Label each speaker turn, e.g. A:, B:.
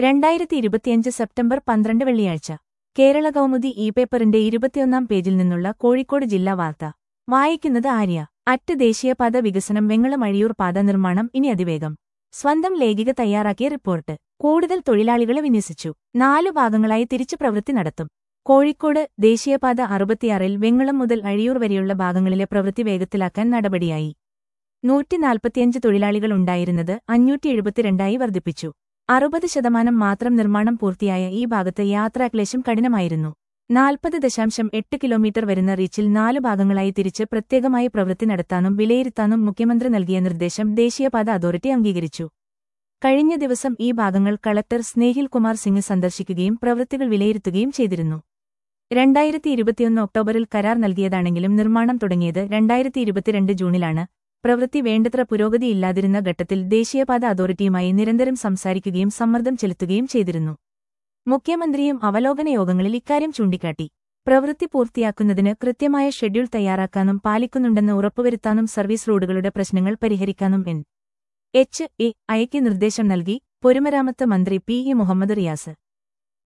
A: രണ്ടായിരത്തി ഇരുപത്തിയഞ്ച് സെപ്റ്റംബർ പന്ത്രണ്ട് വെള്ളിയാഴ്ച കേരള കൗമുദി ഇ പേപ്പറിന്റെ ഇരുപത്തിയൊന്നാം പേജിൽ നിന്നുള്ള കോഴിക്കോട് ജില്ലാ വാർത്ത വായിക്കുന്നത് ആര്യ അറ്റ് ദേശീയപാത വികസനം വെങ്ങളം അഴിയൂർ പാത നിർമ്മാണം ഇനി അതിവേഗം സ്വന്തം ലേഖിക തയ്യാറാക്കിയ റിപ്പോർട്ട് കൂടുതൽ തൊഴിലാളികളെ വിന്യസിച്ചു നാലു ഭാഗങ്ങളായി തിരിച്ചു പ്രവൃത്തി നടത്തും കോഴിക്കോട് ദേശീയപാത അറുപത്തിയാറിൽ വെങ്ങളം മുതൽ അഴിയൂർ വരെയുള്ള ഭാഗങ്ങളിലെ പ്രവൃത്തി വേഗത്തിലാക്കാൻ നടപടിയായി നൂറ്റിനാൽപ്പത്തിയഞ്ച് തൊഴിലാളികൾ ഉണ്ടായിരുന്നത് അഞ്ഞൂറ്റി എഴുപത്തിരണ്ടായി വർദ്ധിപ്പിച്ചു അറുപത് ശതമാനം മാത്രം നിർമ്മാണം പൂർത്തിയായ ഈ ഭാഗത്ത് യാത്രാക്ലേശം കഠിനമായിരുന്നു നാൽപ്പത് ദശാംശം എട്ട് കിലോമീറ്റർ വരുന്ന റീച്ചിൽ നാലു ഭാഗങ്ങളായി തിരിച്ച് പ്രത്യേകമായി പ്രവൃത്തി നടത്താനും വിലയിരുത്താനും മുഖ്യമന്ത്രി നൽകിയ നിർദ്ദേശം ദേശീയപാത അതോറിറ്റി അംഗീകരിച്ചു കഴിഞ്ഞ ദിവസം ഈ ഭാഗങ്ങൾ കളക്ടർ സ്നേഹിൽ കുമാർ സിംഗ് സന്ദർശിക്കുകയും പ്രവൃത്തികൾ വിലയിരുത്തുകയും ചെയ്തിരുന്നു രണ്ടായിരത്തി ഇരുപത്തിയൊന്ന് ഒക്ടോബറിൽ കരാർ നൽകിയതാണെങ്കിലും നിർമ്മാണം തുടങ്ങിയത് രണ്ടായിരത്തി ഇരുപത്തിരണ്ട് ജൂണിലാണ് പ്രവൃത്തി വേണ്ടത്ര പുരോഗതിയില്ലാതിരുന്ന ഘട്ടത്തിൽ ദേശീയപാത അതോറിറ്റിയുമായി നിരന്തരം സംസാരിക്കുകയും സമ്മർദ്ദം ചെലുത്തുകയും ചെയ്തിരുന്നു മുഖ്യമന്ത്രിയും അവലോകന യോഗങ്ങളിൽ ഇക്കാര്യം ചൂണ്ടിക്കാട്ടി പ്രവൃത്തി പൂർത്തിയാക്കുന്നതിന് കൃത്യമായ ഷെഡ്യൂൾ തയ്യാറാക്കാനും പാലിക്കുന്നുണ്ടെന്ന് ഉറപ്പുവരുത്താനും സർവീസ് റോഡുകളുടെ പ്രശ്നങ്ങൾ പരിഹരിക്കാനും എൻ എച്ച് എ ഐക്ക് നിർദ്ദേശം നൽകി പൊരുമരാമത്ത് മന്ത്രി പി ഇ മുഹമ്മദ് റിയാസ്